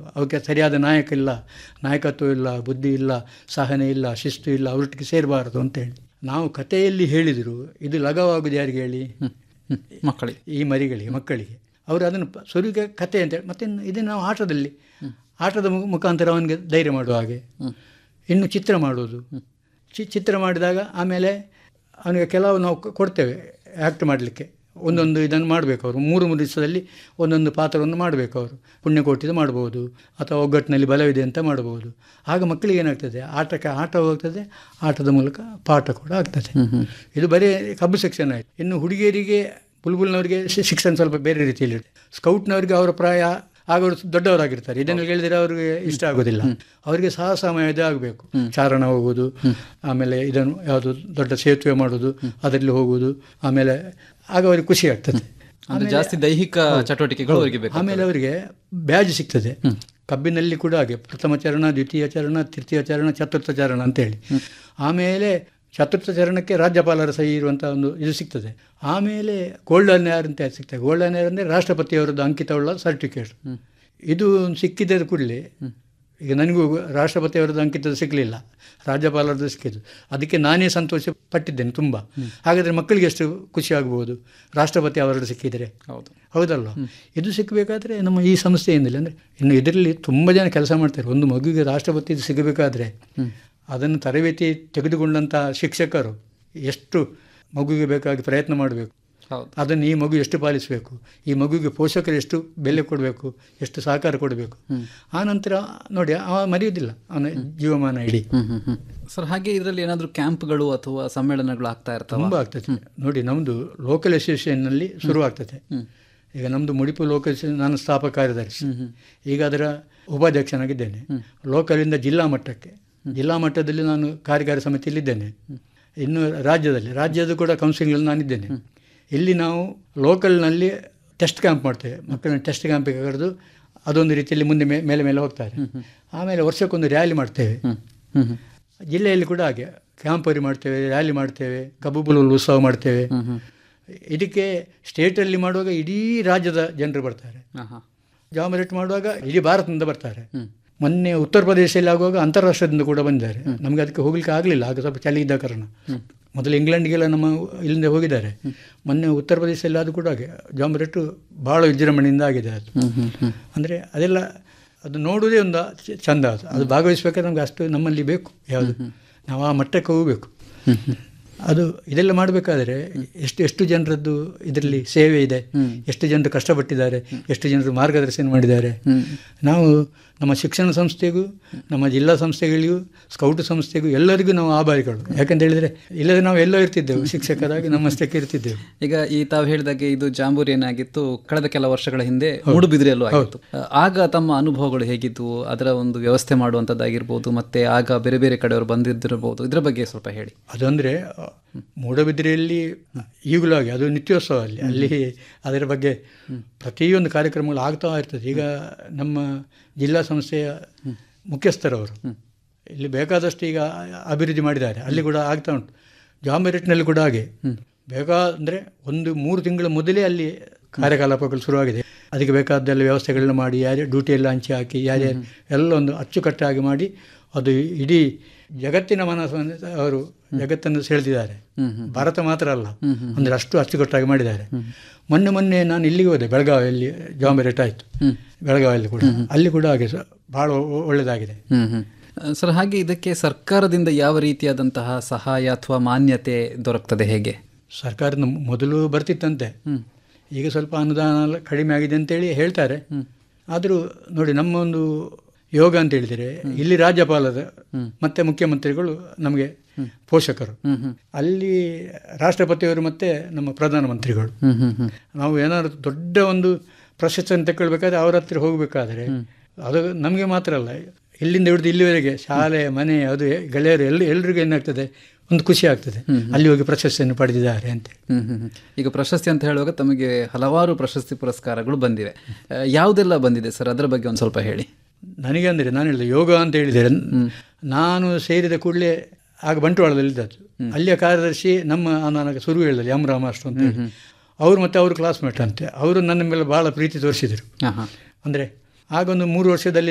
ಅವಕ್ಕೆ ಸರಿಯಾದ ನಾಯಕ ಇಲ್ಲ ನಾಯಕತ್ವ ಇಲ್ಲ ಬುದ್ಧಿ ಇಲ್ಲ ಸಹನೆ ಇಲ್ಲ ಶಿಸ್ತು ಇಲ್ಲ ಅವರೊಟ್ಟಿಗೆ ಸೇರಬಾರದು ಅಂತೇಳಿ ನಾವು ಕಥೆಯಲ್ಲಿ ಹೇಳಿದರು ಇದು ಲಘವಾಗುದು ಯಾರಿಗೆ ಹೇಳಿ ಮಕ್ಕಳಿಗೆ ಈ ಮರಿಗಳಿಗೆ ಮಕ್ಕಳಿಗೆ ಅವರು ಅದನ್ನು ಪ- ಸುರುಗೆ ಕತೆ ಅಂತೇಳಿ ಮತ್ತೆ ಇದನ್ನು ನಾವು ಆಟದಲ್ಲಿ ಆಟದ ಮು- ಮುಖಾಂತರ ಅವನಿಗೆ ಧೈರ್ಯ ಮಾಡುವ ಹಾಗೆ ಇನ್ನು ಚಿತ್ರ ಮಾಡುವುದು ಚಿ ಚಿತ್ರ ಮಾಡಿದಾಗ ಆಮೇಲೆ ಅವನಿಗೆ ಕೆಲವು ನಾವು ಕೊ- ಕೊಡ್ತೇವೆ ಆ್ಯಕ್ಟ್ ಮಾಡಲಿಕ್ಕೆ ಒಂದೊಂದು ಇದನ್ನು ಮಾಡಬೇಕು ಅವರು ಮೂರು ಮೂರು ದಿವಸದಲ್ಲಿ ಒಂದೊಂದು ಪಾತ್ರವನ್ನು ಮಾಡಬೇಕು ಅವರು ಪುಣ್ಯಕೋಟಿದು ಮಾಡ್ಬೋದು ಅಥವಾ ಒಗ್ಗಟ್ಟಿನಲ್ಲಿ ಬಲವಿದೆ ಅಂತ ಮಾಡ್ಬೋದು ಆಗ ಮಕ್ಕಳಿಗೆ ಏನಾಗ್ತದೆ ಆಟಕ್ಕೆ ಆಟ ಹೋಗ್ತದೆ ಆಟದ ಮೂಲಕ ಪಾಠ ಕೂಡ ಆಗ್ತದೆ ಇದು ಬರೀ ಕಬ್ಬು ಸೆಕ್ಷನ್ ಆಯಿತು ಇನ್ನು ಹುಡುಗಿಯರಿಗೆ ಬುಲ್ಬುಲ್ನವರಿಗೆ ಶಿ- ಶಿಕ್ಷಣ ಸ್ವಲ್ಪ ಬೇರೆ ರೀತಿಯಲ್ಲಿ ಇರುತ್ತೆ ಸ್ಕೌಟ್ನವರಿಗೆ ಅವರ ಪ್ರಾಯ ಆಗ ಅವರು ದೊಡ್ಡವರಾಗಿರ್ತಾರೆ ಇದನ್ನು ಕೇಳಿದರೆ ಅವರಿಗೆ ಇಷ್ಟ ಆಗೋದಿಲ್ಲ ಅವರಿಗೆ ಸಾಹಸಮಯದ ಆಗಬೇಕು ಚಾರಣ ಹೋಗುವುದು ಆಮೇಲೆ ಇದನ್ನು ಯಾವುದು ದೊಡ್ಡ ಸೇತುವೆ ಮಾಡೋದು ಅದರಲ್ಲಿ ಹೋಗುವುದು ಆಮೇಲೆ ಆಗ ಅವರಿಗೆ ಖುಷಿ ಆಗ್ತದೆ ಅಂದ್ರೆ ಜಾಸ್ತಿ ದೈಹಿಕ ಚಟುವಟಿಕೆಗಳು ಅವರಿಗೆ ಬೇಕು ಆಮೇಲೆ ಅವರಿಗೆ ಬ್ಯಾಜ್ ಸಿಗ್ತದೆ ಕಬ್ಬಿನಲ್ಲಿ ಕೂಡ ಹಾಗೆ ಪ್ರಥಮ ಚರಣ ದ್ವಿತೀಯ ಚರಣ ತೃತೀಯ ಚರಣ ಚತುರ್ಥ ಚರಣ ಅಂತೇಳಿ ಆಮೇಲೆ ಚತುರ್ಥ ಚರಣಕ್ಕೆ ರಾಜ್ಯಪಾಲರ ಸಹಿ ಇರುವಂಥ ಒಂದು ಇದು ಸಿಗ್ತದೆ ಆಮೇಲೆ ಗೋಲ್ಡನ್ ಏರ್ ಅಂತ ಸಿಗ್ತದೆ ಗೋಲ್ಡನ್ ಏರ್ ಅಂದರೆ ರಾಷ್ಟ್ರಪತಿಯವರದ್ದು ಅಂಕಿತವುಳ್ಳ ಸರ್ಟಿಫಿಕೇಟ್ ಇದು ಸಿಕ್ಕಿದ ಕೂಡಲೇ ಈಗ ನನಗೂ ರಾಷ್ಟ್ರಪತಿಯವರದ್ದು ಅಂಕಿತದ್ದು ಸಿಗಲಿಲ್ಲ ರಾಜ್ಯಪಾಲರದ್ದು ಸಿಕ್ಕಿದ್ದು ಅದಕ್ಕೆ ನಾನೇ ಸಂತೋಷ ಪಟ್ಟಿದ್ದೇನೆ ತುಂಬ ಹಾಗಾದರೆ ಮಕ್ಕಳಿಗೆ ಎಷ್ಟು ಖುಷಿ ಆಗ್ಬೋದು ರಾಷ್ಟ್ರಪತಿ ಅವರದ್ದು ಸಿಕ್ಕಿದರೆ ಹೌದು ಹೌದಲ್ವ ಇದು ಸಿಕ್ಕಬೇಕಾದ್ರೆ ನಮ್ಮ ಈ ಸಂಸ್ಥೆಯಿಂದಲೇ ಅಂದರೆ ಇನ್ನು ಇದರಲ್ಲಿ ತುಂಬ ಜನ ಕೆಲಸ ಮಾಡ್ತಾರೆ ಒಂದು ಮಗುವಿಗೆ ರಾಷ್ಟ್ರಪತಿ ಇದು ಸಿಗಬೇಕಾದ್ರೆ ಅದನ್ನು ತರಬೇತಿ ತೆಗೆದುಕೊಂಡಂಥ ಶಿಕ್ಷಕರು ಎಷ್ಟು ಮಗುವಿಗೆ ಬೇಕಾಗಿ ಪ್ರಯತ್ನ ಮಾಡಬೇಕು ಹೌದು ಅದನ್ನು ಈ ಮಗು ಎಷ್ಟು ಪಾಲಿಸಬೇಕು ಈ ಮಗುವಿಗೆ ಪೋಷಕರು ಎಷ್ಟು ಬೆಲೆ ಕೊಡಬೇಕು ಎಷ್ಟು ಸಹಕಾರ ಕೊಡಬೇಕು ಆ ನಂತರ ನೋಡಿ ಅವ ಮರೆಯುವುದಿಲ್ಲ ಅವನ ಜೀವಮಾನ ಇಡೀ ಹ್ಮ್ ಹ್ಮ್ ಹ್ಮ್ ಸರ್ ಹಾಗೆ ಇದರಲ್ಲಿ ಏನಾದರೂ ಕ್ಯಾಂಪ್ಗಳು ಅಥವಾ ಸಮ್ಮೇಳನಗಳು ಆಗ್ತಾ ಇರ್ತಾವ ತುಂಬ ಆಗ್ತದೆ ನೋಡಿ ನಮ್ಮದು ಲೋಕಲ್ ಅಸೋಸಿಯೇಷನ್ನಲ್ಲಿ ಶುರು ಆಗ್ತದೆ ಈಗ ನಮ್ಮದು ಮುಡಿಪು ಲೋಕಲ್ ಅಸೋಸಿಯೇಷನ್ ನಾನು ಸ್ಥಾಪಕ ಕಾರ್ಯದರ್ಶಿ ಈಗ ಅದರ ಉಪಾಧ್ಯಕ್ಷನಾಗಿದ್ದೇನೆ ಲೋಕಲಿಂದ ಜಿಲ್ಲಾ ಮಟ್ಟಕ್ಕೆ ಜಿಲ್ಲಾ ಮಟ್ಟದಲ್ಲಿ ನಾನು ಕಾರ್ಯಕಾರಿ ಸಮಿತಿಯಲ್ಲಿದ್ದೇನೆ ಇನ್ನು ರಾಜ್ಯದಲ್ಲಿ ರಾಜ್ಯದ ಕೂಡ ಕೌನ್ಸಿಲಿಂಗಲ್ಲಿ ನಾನಿದ್ದೇನೆ ಇಲ್ಲಿ ನಾವು ಲೋಕಲ್ನಲ್ಲಿ ಟೆಸ್ಟ್ ಕ್ಯಾಂಪ್ ಮಾಡ್ತೇವೆ ಮಕ್ಕಳನ್ನ ಟೆಸ್ಟ್ ಕ್ಯಾಂಪಿಗೆ ಕರೆದು ಅದೊಂದು ರೀತಿಯಲ್ಲಿ ಮುಂದೆ ಮೇ- ಮೇಲೆ ಮೇಲೆ ಹೋಗ್ತಾರೆ ಆಮೇಲೆ ವರ್ಷಕ್ಕೊಂದು ರ್ಯಾಲಿ ಮಾಡ್ತೇವೆ ಹ್ಮ್ ಹ್ಮ್ ಹ್ಮ್ ಜಿಲ್ಲೆಯಲ್ಲಿ ಕೂಡ ಹಾಗೆ ಕ್ಯಾಂಪರಿ ಮಾಡ್ತೇವೆ ರ್ಯಾಲಿ ಮಾಡ್ತೇವೆ ಕಬ್ಬು ಬುಲುಲ್ ಉತ್ಸವ ಮಾಡ್ತೇವೆ ಇದಕ್ಕೆ ಸ್ಟೇಟಲ್ಲಿ ಮಾಡುವಾಗ ಇಡೀ ರಾಜ್ಯದ ಜನರು ಬರ್ತಾರೆ ಹಾ ಹಾ ಜಾಮರೇಟ್ ಮಾಡುವಾಗ ಇಡೀ ಭಾರತದಿಂದ ಬರ್ತಾರೆ ಮೊನ್ನೆ ಉತ್ತರ ಪ್ರದೇಶದಲ್ಲಿ ಆಗುವಾಗ ಅಂತಾರಾಷ್ಟ್ರದಿಂದ ಕೂಡ ಬಂದಿದ್ದಾರೆ ನಮಗೆ ಅದಕ್ಕೆ ಹೋಗ್ಲಿಕ್ಕೆ ಆಗಲಿಲ್ಲ ಆಗ ಸ್ವಲ್ಪ ಚಳಿ ಇದ್ದ ಕಾರಣ ಮೊದಲು ಇಂಗ್ಲೆಂಡ್ಗೆಲ್ಲ ನಮ್ಮ ಇಲ್ಲಿಂದ ಹೋಗಿದ್ದಾರೆ ಮೊನ್ನೆ ಉತ್ತರ ಪ್ರದೇಶದಲ್ಲಿ ಅದು ಕೂಡ ಹಾಗೆ ಜಾಮರೇಟು ಭಾಳ ವಿಜೃಂಭಣೆಯಿಂದ ಆಗಿದೆ ಅದು ಅಂದರೆ ಅದೆಲ್ಲ ಅದು ನೋಡುವುದೇ ಒಂದು ಚ- ಚಂದ ಅದು ಅದು ಭಾಗವಹಿಸ್ಬೇಕಾದ್ರೆ ನಮ್ಗೆ ಅಷ್ಟು ನಮ್ಮಲ್ಲಿ ಬೇಕು ಯಾವುದು ನಾವು ಆ ಮಟ್ಟಕ್ಕೆ ಹೋಗಬೇಕು ಅದು ಇದೆಲ್ಲ ಮಾಡಬೇಕಾದ್ರೆ ಎಷ್ಟು ಎಷ್ಟು ಜನರದ್ದು ಇದರಲ್ಲಿ ಸೇವೆ ಇದೆ ಎಷ್ಟು ಜನರು ಕಷ್ಟಪಟ್ಟಿದ್ದಾರೆ ಎಷ್ಟು ಜನರು ಮಾರ್ಗದರ್ಶನ ಮಾಡಿದ್ದಾರೆ ನಾವು ನಮ್ಮ ಶಿಕ್ಷಣ ಸಂಸ್ಥೆಗೂ ನಮ್ಮ ಜಿಲ್ಲಾ ಸಂಸ್ಥೆಗಳಿಗೂ ಸ್ಕೌಟ್ ಸಂಸ್ಥೆಗೂ ಎಲ್ಲರಿಗೂ ನಾವು ಆಭಾರಿಗಳು ಯಾಕಂತ ಹೇಳಿದರೆ ಇಲ್ಲದೆ ನಾವು ಎಲ್ಲೋ ಇರ್ತಿದ್ದೆವು ಶಿಕ್ಷಕರಾಗಿ ನಮ್ಮಷ್ಟಕ್ಕೆ ಇರ್ತಿದ್ದೆವು ಈಗ ಈ ತಾವು ಹೇಳಿದಾಗೆ ಇದು ಜಾಂಬೂರಿ ಏನಾಗಿತ್ತು ಕಳೆದ ಕೆಲ ವರ್ಷಗಳ ಹಿಂದೆ ಮೂಡುಬಿದ್ರೆಯಲ್ಲೂ ಆಗಿತ್ತು ಆಗ ತಮ್ಮ ಅನುಭವಗಳು ಹೇಗಿದ್ವು ಅದರ ಒಂದು ವ್ಯವಸ್ಥೆ ಮಾಡುವಂಥದ್ದಾಗಿರ್ಬೋದು ಮತ್ತೆ ಆಗ ಬೇರೆ ಬೇರೆ ಕಡೆಯವರು ಬಂದಿದ್ದಿರಬಹುದು ಇದರ ಬಗ್ಗೆ ಸ್ವಲ್ಪ ಹೇಳಿ ಅದಂದರೆ ಮೂಡಬಿದ್ರೆಯಲ್ಲಿ ಈಗಲೂ ಹಾಗೆ ಅದು ನಿತ್ಯೋತ್ಸವ ಅಲ್ಲಿ ಅಲ್ಲಿ ಅದರ ಬಗ್ಗೆ ಪ್ರತಿಯೊಂದು ಕಾರ್ಯಕ್ರಮಗಳು ಆಗ್ತಾ ಇರ್ತದೆ ಈಗ ನಮ್ಮ ಜಿಲ್ಲಾ ಸಂಸ್ಥೆಯ ಮುಖ್ಯಸ್ಥರವರು ಇಲ್ಲಿ ಬೇಕಾದಷ್ಟು ಈಗ ಅಭಿವೃದ್ಧಿ ಮಾಡಿದ್ದಾರೆ ಅಲ್ಲಿ ಕೂಡ ಆಗ್ತಾ ಉಂಟು ಜಾಂಬೆರೆಟ್ನಲ್ಲಿ ಕೂಡ ಹಾಗೆ ಬೇಕಾ ಅಂದರೆ ಒಂದು ಮೂರು ತಿಂಗಳ ಮೊದಲೇ ಅಲ್ಲಿ ಕಾರ್ಯಕಲಾಪಗಳು ಶುರುವಾಗಿದೆ ಅದಕ್ಕೆ ಬೇಕಾದ್ದೆಲ್ಲ ವ್ಯವಸ್ಥೆಗಳನ್ನ ಮಾಡಿ ಯಾರೇ ಡ್ಯೂಟಿಯೆಲ್ಲ ಹಂಚಿ ಹಾಕಿ ಯಾರ್ಯಾರು ಎಲ್ಲ ಒಂದು ಅಚ್ಚುಕಟ್ಟಾಗಿ ಮಾಡಿ ಅದು ಇಡೀ ಜಗತ್ತಿನ ಮನಸ್ಸನ್ನು ಅವರು ಜಗತ್ತನ್ನು ಸೆಳೆದಿದ್ದಾರೆ ಭಾರತ ಮಾತ್ರ ಅಲ್ಲ ಅಂದರೆ ಅಷ್ಟು ಅಚ್ಚುಕಟ್ಟಾಗಿ ಮಾಡಿದ್ದಾರೆ ಮೊನ್ನೆ ಮೊನ್ನೆ ನಾನು ಇಲ್ಲಿಗೆ ಹೋದೆ ಬೆಳಗಾವಿಯಲ್ಲಿ ಜಾಂಬೆರೆಟ್ ಆಯಿತು ಬೆಳಗಾವಿಯಲ್ಲಿ ಕೂಡ ಅಲ್ಲಿ ಕೂಡ ಹಾಗೆ ಸ- ಭಾಳ ಒ- ಒಳ್ಳೆಯದಾಗಿದೆ ಹ್ಮ್ ಹ್ಮ್ ಸರ್ ಹಾಗೆ ಇದಕ್ಕೆ ಸರ್ಕಾರದಿಂದ ಯಾವ ರೀತಿಯಾದಂತಹ ಸಹಾಯ ಅಥವಾ ಮಾನ್ಯತೆ ದೊರಕ್ತದೆ ಹೇಗೆ ಸರ್ಕಾರದ ಮೊದಲು ಬರ್ತಿತ್ತಂತೆ ಈಗ ಸ್ವಲ್ಪ ಅನುದಾನ ಎಲ್ಲ ಕಡಿಮೆ ಆಗಿದೆ ಅಂತೇಳಿ ಹೇಳ್ತಾರೆ ಆದರೂ ನೋಡಿ ನಮ್ಮ ಒಂದು ಯೋಗ ಅಂತ ಹೇಳಿದರೆ ಇಲ್ಲಿ ರಾಜ್ಯಪಾಲರ ಮತ್ತೆ ಮುಖ್ಯಮಂತ್ರಿಗಳು ನಮಗೆ ಪೋಷಕರು ಅಲ್ಲಿ ರಾಷ್ಟ್ರಪತಿಯವರು ಮತ್ತೆ ನಮ್ಮ ಪ್ರಧಾನಮಂತ್ರಿಗಳು ಹ್ಮ್ ಹ್ಮ್ ಹ್ಮ್ ನಾವು ಏನಾದ್ರು ದೊಡ್ಡ ಒಂದು ಪ್ರಶಸ್ತಿಯನ್ನು ತಗೊಳ್ಬೇಕಾದ್ರೆ ಅವರ ಹತ್ರ ಹೋಗಬೇಕಾದ್ರೆ ಅದು ನಮಗೆ ಮಾತ್ರ ಅಲ್ಲ ಇಲ್ಲಿಂದ ಹಿಡಿದು ಇಲ್ಲಿವರೆಗೆ ಶಾಲೆ ಮನೆ ಅದು ಗೆಳೆಯರು ಎಲ್ಲ ಎಲ್ರಿಗೂ ಏನಾಗ್ತದೆ ಒಂದು ಖುಷಿ ಆಗ್ತದೆ ಅಲ್ಲಿ ಹೋಗಿ ಪ್ರಶಸ್ತಿಯನ್ನು ಪಡೆದಿದ್ದಾರೆ ಅಂತ ಹ್ಮ್ ಹ್ಮ್ ಹ್ಮ್. ಈಗ ಪ್ರಶಸ್ತಿ ಅಂತ ಹೇಳುವಾಗ ತಮಗೆ ಹಲವಾರು ಪ್ರಶಸ್ತಿ ಪುರಸ್ಕಾರಗಳು ಬಂದಿವೆ ಆ, ಯಾವುದೆಲ್ಲ ಬಂದಿದೆ ಸರ್ ಅದರ ಬಗ್ಗೆ ಒಂದು ಸ್ವಲ್ಪ ಹೇಳಿ ನನಗೆ ಅಂದರೆ ನಾನು ಹೇಳಿದೆ ಯೋಗ ಅಂತ ಹೇಳಿದರೆ ನಾನು ಸೇರಿದ ಕೂಡಲೇ ಆಗ ಬಂಟ್ವಾಳದಲ್ಲಿದ್ದದ್ದು ಅಲ್ಲಿಯ ಕಾರ್ಯದರ್ಶಿ ನಮ್ಮ ನನಗೆ ಸುರು ಹೇಳಿದಲ್ಲಿ ಎಂ ರಾಮಾಷ್ಟ್ರ ಅಂತ ಹೇಳಿ ಅವರು ಮತ್ತು ಅವರು ಕ್ಲಾಸ್ಮೇಟ್ ಅಂತೆ ಅವರು ನನ್ನ ಮೇಲೆ ಭಾಳ ಪ್ರೀತಿ ತೋರಿಸಿದರು ಹಾಂ ಹಾಂ ಅಂದರೆ ಆಗೊಂದು ಮೂರು ವರ್ಷದಲ್ಲಿ